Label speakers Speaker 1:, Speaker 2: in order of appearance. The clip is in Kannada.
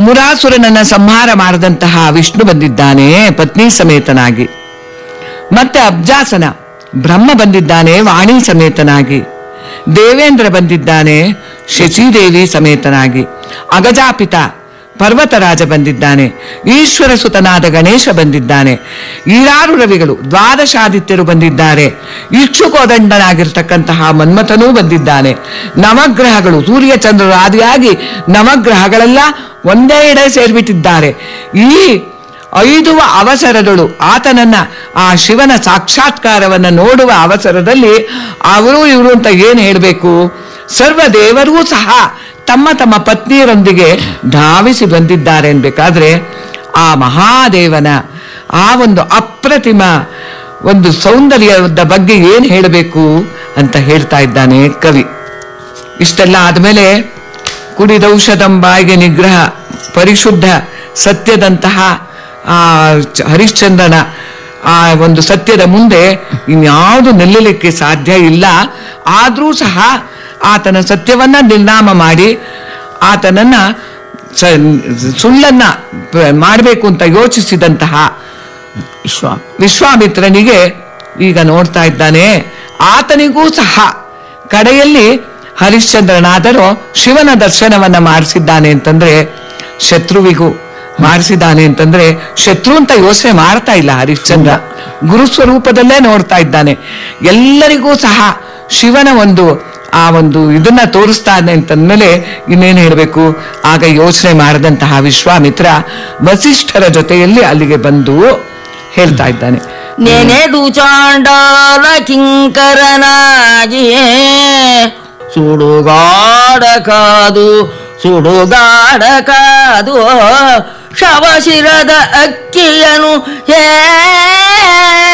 Speaker 1: ಮುರಾಸುರನನ್ನ ಸಂಹಾರ ಮಾಡಿದಂತಹ ವಿಷ್ಣು ಬಂದಿದ್ದಾನೆ ಪತ್ನಿ ಸಮೇತನಾಗಿ ಮತ್ತೆ ಅಬ್ಜಾಸನ ಬ್ರಹ್ಮ ಬಂದಿದ್ದಾನೆ ವಾಣಿ ಸಮೇತನಾಗಿ ದೇವೇಂದ್ರ ಬಂದಿದ್ದಾನೆ ಶಚಿದೇವಿ ಸಮೇತನಾಗಿ ಅಗಜಾಪಿತ ಪರ್ವತರಾಜ ಬಂದಿದ್ದಾನೆ ಈಶ್ವರ ಸುತನಾದ ಗಣೇಶ ಬಂದಿದ್ದಾನೆ ಈರಾರು ರವಿಗಳು ದ್ವಾದಶಾದಿತ್ಯರು ಬಂದಿದ್ದಾರೆ ಇಕ್ಷುಕೋದಂಡನಾಗಿರ್ತಕ್ಕಂತಹ ಮನ್ಮಥನೂ ಬಂದಿದ್ದಾನೆ ನವಗ್ರಹಗಳು ಸೂರ್ಯ ಚಂದ್ರರು ಆದಿಯಾಗಿ ನವಗ್ರಹಗಳೆಲ್ಲ ಒಂದೇ ಎಡೆ ಸೇರ್ಬಿಟ್ಟಿದ್ದಾರೆ ಈ ಐದು ಅವಸರಗಳು ಆತನನ್ನ ಆ ಶಿವನ ಸಾಕ್ಷಾತ್ಕಾರವನ್ನ ನೋಡುವ ಅವಸರದಲ್ಲಿ ಅವರು ಇವರು ಅಂತ ಏನ್ ಹೇಳಬೇಕು ಸರ್ವ ದೇವರೂ ಸಹ ತಮ್ಮ ತಮ್ಮ ಪತ್ನಿಯರೊಂದಿಗೆ ಧಾವಿಸಿ ಬಂದಿದ್ದಾರೆ ಅನ್ಬೇಕಾದ್ರೆ ಆ ಮಹಾದೇವನ ಆ ಒಂದು ಅಪ್ರತಿಮ ಒಂದು ಸೌಂದರ್ಯದ ಬಗ್ಗೆ ಏನ್ ಹೇಳಬೇಕು ಅಂತ ಹೇಳ್ತಾ ಇದ್ದಾನೆ ಕವಿ ಇಷ್ಟೆಲ್ಲ ಆದ್ಮೇಲೆ ಕುಡಿದೌಷಧಂ ಬಾಯಿಗೆ ನಿಗ್ರಹ ಪರಿಶುದ್ಧ ಸತ್ಯದಂತಹ ಆ ಚ- ಹರಿಶ್ಚಂದ್ರನ ಆ ಒಂದು ಸತ್ಯದ ಮುಂದೆ ಇನ್ಯಾವುದು ನಿಲ್ಲಲಿಕ್ಕೆ ಸಾಧ್ಯ ಇಲ್ಲ ಆದ್ರೂ ಸಹ ಆತನ ಸತ್ಯವನ್ನ ನಿರ್ನಾಮ ಮಾಡಿ ಆತನನ್ನ ಸ- ಸುಳ್ಳನ್ನ ಮಾಡಬೇಕು ಅಂತ ಯೋಚಿಸಿದಂತಹ
Speaker 2: ವಿಶ್ವ
Speaker 1: ವಿಶ್ವಾಮಿತ್ರನಿಗೆ ಈಗ ನೋಡ್ತಾ ಇದ್ದಾನೆ ಆತನಿಗೂ ಸಹ ಕಡೆಯಲ್ಲಿ ಹರಿಶ್ಚಂದ್ರನಾದರೂ ಶಿವನ ದರ್ಶನವನ್ನ ಮಾಡಿಸಿದ್ದಾನೆ ಅಂತಂದ್ರೆ ಶತ್ರುವಿಗೂ ಮಾಡಿಸಿದ್ದಾನೆ ಅಂತಂದ್ರೆ ಶತ್ರು ಅಂತ ಯೋಚನೆ ಮಾಡ್ತಾ ಇಲ್ಲ ಹರಿಶ್ಚಂದ್ರ ಗುರು ಸ್ವರೂಪದಲ್ಲೇ ನೋಡ್ತಾ ಇದ್ದಾನೆ ಎಲ್ಲರಿಗೂ ಸಹ ಶಿವನ ಒಂದು ಆ ಒಂದು ಇದನ್ನ ತೋರಿಸ್ತಾನೆ ಅಂತಂದ್ಮೇಲೆ ಇನ್ನೇನು ಹೇಳಬೇಕು ಆಗ ಯೋಚನೆ ಮಾಡದಂತಹ ವಿಶ್ವಾಮಿತ್ರ ವಸಿಷ್ಠರ ಜೊತೆಯಲ್ಲಿ ಅಲ್ಲಿಗೆ ಬಂದು ಹೇಳ್ತಾ ಇದ್ದಾನೆ
Speaker 2: ನೆನೆದು ಚಾಂಡಾಲ ಕಿಂಕರನಾಗಿಯೇ ಸುಡುಗಾಡ ಕಾದು ಸುಡುಗಾಡ ಕಾದು ಶವಶಿರದ ಅಕ್ಕಿಯನು ಹೇಗೆ